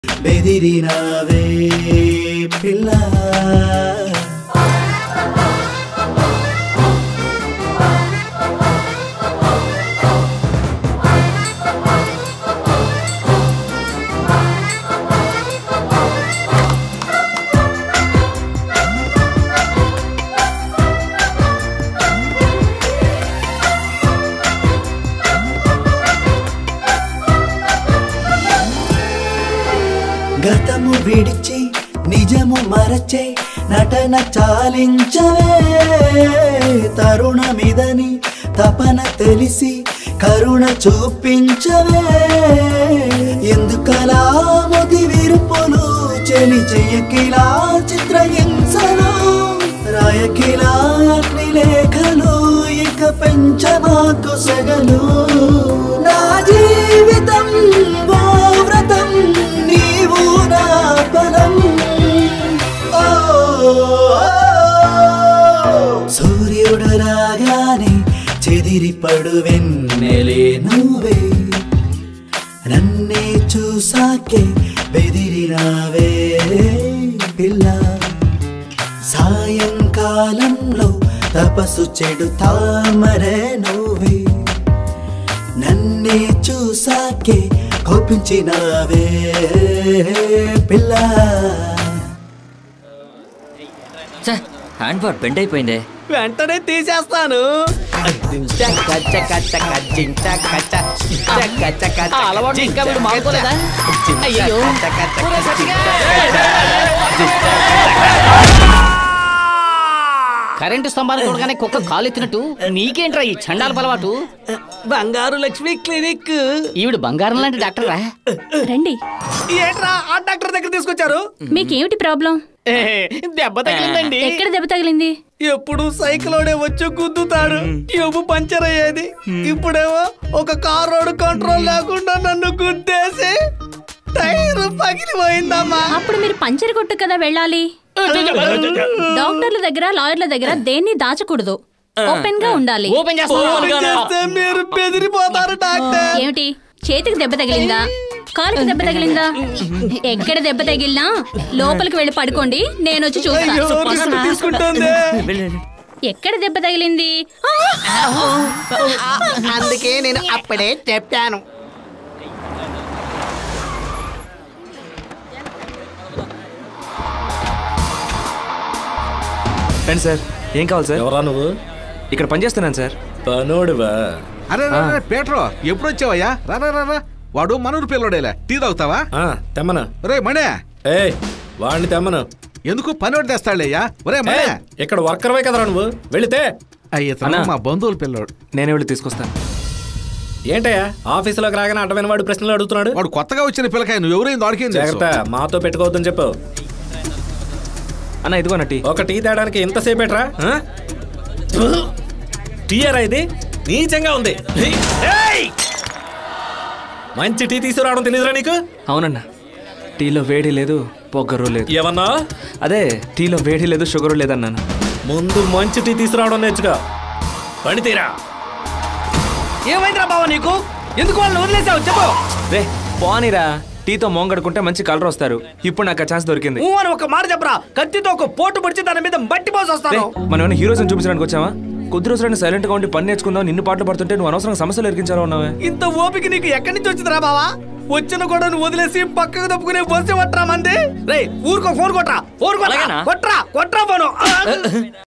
బెదిరినావే పిల్ల గతము విడిచి నిజము మరచే నటన చాలించవే తరుణమిదని తపన తెలిసి కరుణ చూపించవే ఎందుకలా ముది విరుపులు చెలి చెయ్యకిలా చిత్రహింసలు రాయకిలా అగ్ని లేఖలు ఇక పెంచమాకు సెగలు నా జీవితం ఓ వ్రతం నీవు నా బలం ఓ, సూర్యుడు రాగానే చెదిరిపడు వెన్నెలే నువ్వే నన్నే చూసాకే బెదిరినావే పిల్ల సాయంకాలంలో తపస్సు చెడు తామరే నువ్వే నన్నే చూసాకే కోపించినావే పిల్ల ఛే, హ్యాండ్ బార్ బెండ్ అయిపోయిందే వెంటనే తీసేస్తాను ఆ అలవాటు ఇంకా వీడు మానుకోలేదా? అయ్యయ్యో. కరెంటు స్తంభాలు చూడగానే కుక్క కాలు ఎత్తినట్టు నీకేంట్రా ఈ చండాల అలవాటు బంగారు లక్ష్మి క్లినిక్ ఈవిడ బంగారం లాంటి డాక్టర్ రా రండి ఏంట్రా ఆ డాక్టర్ దగ్గర తీసుకొచ్చారు మీకేమిటి ప్రాబ్లం ఏ, దెబ్బ తగిలిందండి ఎక్కడ దెబ్బ తగిలింది ఎప్పుడు సైకిలోడే వచ్చి గుద్దుతాడు ట్యూబ్ పంచర్ అయ్యేది ఇప్పుడేమో ఒక కారోడు కంట్రోల్ లేకుండా నన్ను గుద్దేసి టైర్ పగిలిపోయిందమ్మా అప్పుడు మీరు పంచర్ కొట్టు కదా వెళ్ళాలి డాక్టర్ల దగ్గర లాయర్ల దగ్గర దేన్ని దాచకూడదు ఓపెన్ గా ఉండాలి ఓపెన్ ఫోన్ చేస్తా చేస్తే మీరు బెదిరిపోతారు డాక్టర్ ఏమిటి చేతికి దెబ్బ తగిలిందా కాలుకి దెబ్బ తగిలిందా ఎక్కడ దెబ్బ తగిలినా లోపలికి వెళ్ళి పడుకోండి నేను వచ్చి అయ్యో, రిస్క్ చూస్తాను తీసుకుంటుంది ఎక్కడ దెబ్బ తగిలింది ఆ! అందుకే నేను అప్పుడే చెప్పాను రండి సార్ ఏం కావాలి సార్ ఎవరా నువ్వు ఇక్కడ పనిచేస్తున్నాను సార్ పనోడివా అరే రా, రా, పేట్రో ఎప్పుడు వచ్చావయ్యా రా రా, రా రా వాడు మనూరు పిల్లడేలే టీ తాగుతావా ఆ, తెమ్మను రే మణే ఏయ్ వాడిని తెమ్మను ఎందుకు పని ఒకటి తెస్తాడులేయ్యా ఒరే మణే ఏయ్, ఇక్కడ వర్కర్వే కదరా నువ్వు వెళితే అయ్యతను అన్నా. మా బంధువుల పిల్లోడు నేనే వెళ్ళి తీసుకొస్తాను ఏంటయ్యా ఆఫీసులోకి రాగానే అడ్డమైన వాడు ప్రశ్నలు అడుగుతున్నాడు వాడు కొత్తగా వచ్చిన పిల్లకాయ నువ్వు ఎవరైంది వాడికేం జాగ్రత్త మాతో పెట్టుకోవద్దని చెప్పు అన్న ఇదిగో టీ ఒక టీ తేడానికి ఎంతసేపేట్రా ఆ? ఫు! టీయరా ఇది నీచంగా ఉంది ఏయ్! మంచి టీ తీసుకురావడం తెలియదురా నీకు అవునన్న టీలో వేడి లేదు పొగరు లేదు ఏమన్నా అదే టీలో వేడి లేదు షుగరు లేదన్నాను ముందు మంచి టీ తీసుకురావడం నేర్చుకో పని తీరా ఏమైందిరా బావ నీకు ఎందుకు వాళ్ళని వదిలేసావు చెప్పు రే పోనీరా టీతో మోంగడుకుంటే మంచి కలర్ వస్తారు ఇప్పుడు నాకు ఆ ఛాన్స్ దొరికింది ఊ అని ఒక మాట చెప్పరా కత్తితో ఒక పోటు పొడిచి దాని మీద మట్టి పోసి రే, వస్తాను మనం ఏమైనా హీరోస్ చూపించడానికి వచ్చావా కొద్ది రోజులైనా సైలెంట్ గా ఉండి పని నేర్చుకుందాం నిన్ను పాటలు పడుతుంటే నువ్వు అనవసరంగా సమస్యలు ఎరికించాలో ఉన్నావే ఇంత ఓపిక నీకు ఎక్కడి నుంచి వచ్చిందిరా బావా వచ్చిన కూడా నువ్వు వదిలేసి పక్కకు తప్పుకునే బస్సు పట్టరా మంది రే ఊరుకో ఫోన్ కొట్రా ఫోన్ కొట్రా అలాగేనా? కొట్రా కొట్రా ఫోను ఆ!